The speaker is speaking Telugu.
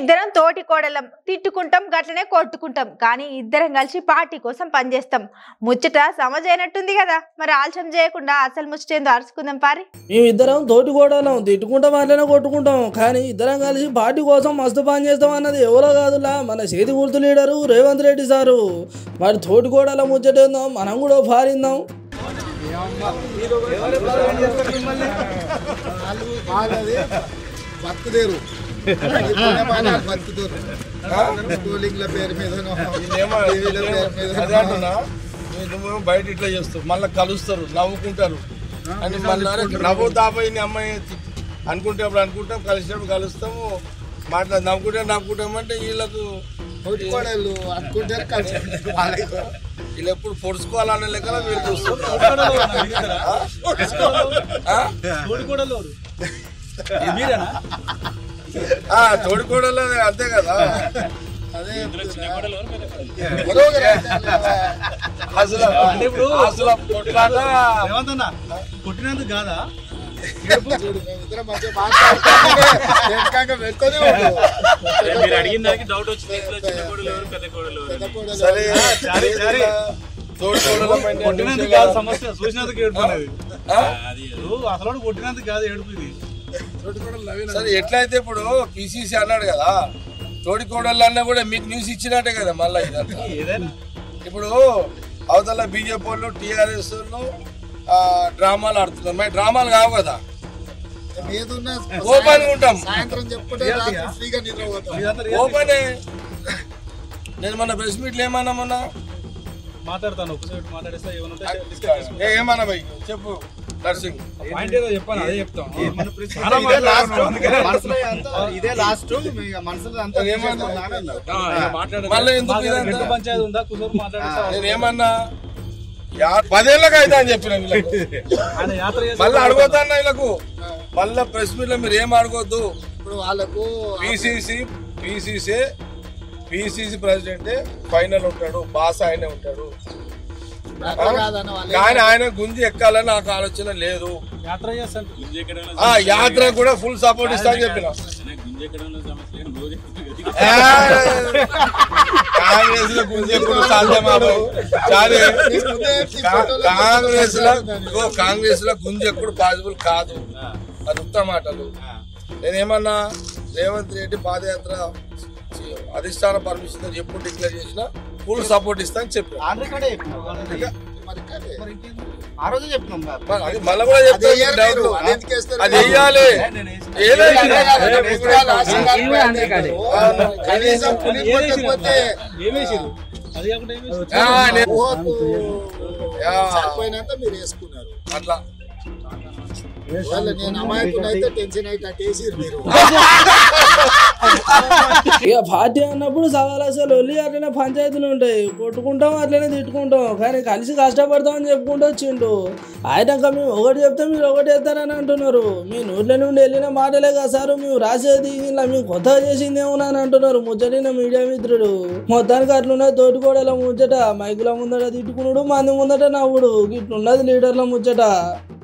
మేమిద్దరం తోటి కోడలం తిట్టుకుంటాం గట్లనే కొట్టుకుంటాం కానీ ఇద్దరం కలిసి పార్టీ కోసం పనిచేస్తాం ముచ్చట సమజైనట్టుంది కదా మరి ఆలస్యం చేయకుండా అసలు ముచ్చటేందో అరుచుకుందాం పారి మేమిద్దరం తోటి కోడలం తిట్టుకుంటాం అట్లనే కొట్టుకుంటాం కానీ ఇద్దరం కలిసి పార్టీ కోసం మస్తు పని చేస్తాం అన్నది ఎవరో కాదులా మన చేతి గుర్తు లీడరు రేవంత్ రెడ్డి సారు మరి తోటి కోడల ముచ్చటేందో మనం కూడా పారిందాం వాళ్ళది బతుకుదేరు బతుకుతారు స్కూలింగ్ల పేరు మీదనో టీవీల పేరు అదే మీదనో అంటున్నా నువ్వు బయట ఇట్లా చేస్తావు మళ్ళీ కలుస్తారు నవ్వుకుంటారు అని మళ్ళీ నవ్వు దాపోయి అమ్మాయి అనుకుంటే అప్పుడు అనుకుంటాం కలిసినప్పుడు కలుస్తాము మాట్లా నవ్వుకుంటే నవ్వుకుంటాం అంటే వీళ్ళకు కొట్టుకోడలు అనుకుంటారు కలిసి వీళ్ళు ఎప్పుడు పొడుచుకోవాలనే లెక్కలో వీళ్ళు చూస్తారు ఆ? ఆ, తోడుకోడలు అది అంతే కదా అదే అసలు అసలు కొట్లాట కొట్టినందుకు కాదా చూడు, మేమిద్దరం మంచిగా మాట్లాడుకుంటే వెనకాక పెట్టుకొని ఉండు. మీరు అడిగిన దానికి డౌట్ వచ్చింది ఇంట్లో చిన్న కోడలు ఎవరు పెద్ద కోడలు ఎవరు పెద్ద కోడలు సరే సరే, సరే. తోడుకోడల పైన కొట్టినందుకు కాదు సమస్య చూసినందుకు ఏడుపు అనేది ఆ? అది ఏదో అసలు కొట్టినందుకు కాదు ఏడుపు ఇది సరే ఎట్లయితే ఇప్పుడు పిసిసి అన్నాడు కదా తోడికోడళ్ళు అన్నా కూడా మీకు న్యూస్ ఇచ్చినట్టే కదా మళ్ళీ ఇదంతా ఏదైనా ఇప్పుడు అవతల బీజేపీ వాళ్ళు టీఆర్ఎస్ వాళ్ళు ఆ, డ్రామాలు ఆడుతున్నారు మరి డ్రామాలు కావు కదా మీదున్న ఓపెన్ ఉంటాం సాయంత్రం చెప్పుకుంటే రాత్రి ఫ్రీగా నిద్రపోతాం ఇదంతా రియల్ ఓపెనే నేను మొన్న ప్రెస్ మీట్లు ఏమన్నా మొన్న మాట్లాడతాను ఒకసారి మాట్లాడేస్తా ఏమైనా ఉంటే డిస్కస్ చేసుకుందాం. ఏ, ఏమన్నా భయ్ చెప్పు నర్సింగ్ పాయింట్ ఏదో చెప్పాను అదే చెప్తాం మన ప్రెస్ ఇదే లాస్ట్ మనసులో అంతా ఇదే లాస్ట్ మనసులో అంతా ఏమన్నా? మాట్లాడాలి మళ్ళీ ఎందుకు ఇదంతా? గట్టు పంచాయతీ ఉందా కూర్చొని మాట్లాడేస్తా నేను ఏమన్నా యా- పదేళ్ళకి అయితే అని చెప్పిన వీళ్ళకు ఆయన యాత్ర చేసి మళ్ళీ అడగొద్దన్న వీళ్ళకు మళ్ళీ ప్రెస్ మీట్ లో మీరు ఏం అడగొద్దు ఇప్పుడు వాళ్ళకు PCC PCC PCC president final ఉంటాడు బాస్ ఆయనే ఉంటాడు అట్లా కాదన్న వాళ్ళు కానీ ఆయన గుంజి ఎక్కాలని నాకు ఆలోచన లేదు యాత్ర చేస్తాను ఆ యాత్ర కూడా ఫుల్ సపోర్ట్ ఇస్తా అని చెప్పిన కాంగ్రెస్ లో గుంజి ఎక్కుడు సాధ్యమాబు చాలే ముందే ఈ కా- ఫోటోలో కాంగ్రెస్ లో ఉందని. ఇగో కాంగ్రెస్ లో గుంజి ఎక్కుడు పాసిబుల్ కాదు అది ఉత్తమ మాటలు నేనేమన్నా రేవంత్ రెడ్డి పాదయాత్ర చే- అధిష్టాన పర్మిషన్ ఎప్పుడు డిక్లేర్ చేసినా ఫుల్ సపోర్ట్ ఇస్తా అని చెప్పాను ఆంధ్ర కాడే చెప్పినాం వాళ్ళని. మరి కాదే. ఆ రోజే చెప్పినాం కదా. మరి అది మళ్ళీ కూడా అది చెప్తాను వెయ్యరు డౌట్. మీరు. అది ఎందుకు వేస్తారు? అది వెయ్యాలి ఏదో అదే ఇక. కాదు, నేను కూడా లాస్ట్ సారి బయలుదేరాను. కనీసం పులి కొట్టకపోతే ఏమేసారు అది కాకుండా ఏమేసారు ఆ, నేను- ఊహకు యా. సరిపోయినంత మీరు వేసుకున్నారు అట్లా వాళ్ళు నేను అమాయకుడు అయితే టెన్షన్ అయితే వేసిరు మీరు ఇక పార్టీ అన్నప్పుడు సవాల్ అసలు ఒళ్ళి అట్లనే పంచాయతీలు ఉంటాయి కొట్టుకుంటాం అట్లనే తిట్టుకుంటాం కానీ కలిసి కష్టపడతాం అని చెప్పుకుంటూ వచ్చిండు ఆయనక మేము ఒకటి చెప్తే మీరు ఒకటి చెప్తారని అంటున్నారు మీ నోట్ల నుండి వెళ్ళిన మాటలే కదా సార్ మేము రాసేది ఇలా మేము కొత్తగా చేసింది ఏమన్నా అని అంటున్నారు ముచ్చటిన మీడియా మిత్రుడు మొత్తానికి అట్లున్న తోటికోడల ముచ్చట మైకుల ముందట తిట్టుకున్నాడు మంది ముందట నవ్వుడు ఇట్లున్నది లీడర్ల ముచ్చట